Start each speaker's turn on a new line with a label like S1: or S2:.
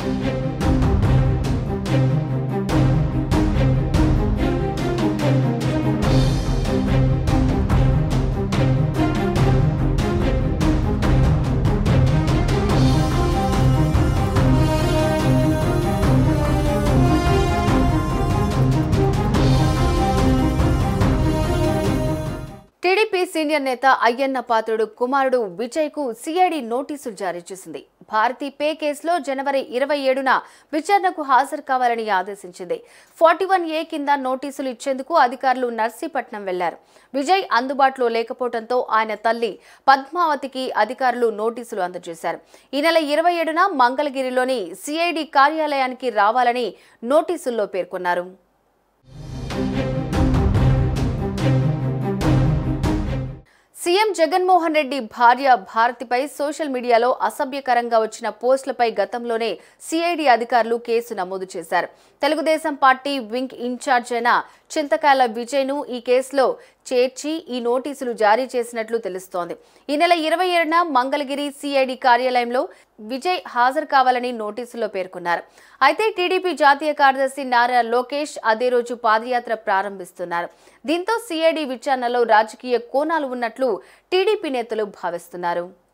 S1: TDP senior నేత అయ్యన్న పాత్రుడు కుమారుడు విజయ్ కు సిఐడి నోటీసులు జారీ చేసింది భారతీ పే కేసులో జనవరి ఇరవై ఏడున విచారణకు హాజరు కావాలని ఆదేశించింది ఫార్టీ వన్ ఏ కింద నోటీసులు ఇచ్చేందుకు అధికారులు నర్సీపట్నం వెళ్లారు విజయ్ అందుబాటులో లేకపోవడంతో ఆయన తల్లి పద్మావతికి అధికారులు నోటీసులు అందజేశారు ఈ నెల ఇరవై ఏడున మంగళగిరిలోని సిఐడి కార్యాలయానికి రావాలని నోటీసుల్లో పేర్కొన్నారు సీఎం జగన్మోహన్ రెడ్డి భార్య భారతిపై సోషల్ మీడియాలో అసభ్యకరంగా వచ్చిన పోస్టులపై గతంలోనే సిఐడి అధికారులు కేసు నమోదు చేశారు తెలుగుదేశం పార్టీ వింగ్ ఇన్ఛార్జ్ అయిన చింతకాయల విజయ్ను ఈ కేసులో చేర్చి ఈ నోటీసులు జారీ చేసినట్లు తెలుస్తోంది ఈ నెల ఇరవై ఏడున మంగళగిరి సిఐడి కార్యాలయంలో విజయ్ హాజరు కావాలని నోటీసులో పేర్కొన్నారు అయితే టీడీపీ జాతీయ కార్యదర్శి నారా లోకేష్ అదే రోజు పాదయాత్ర ప్రారంభిస్తున్నారు దీంతో సిఐడి విచారణలో రాజకీయ కోణాలు ఉన్నట్లు టీడీపీ నేతలు భావిస్తున్నారు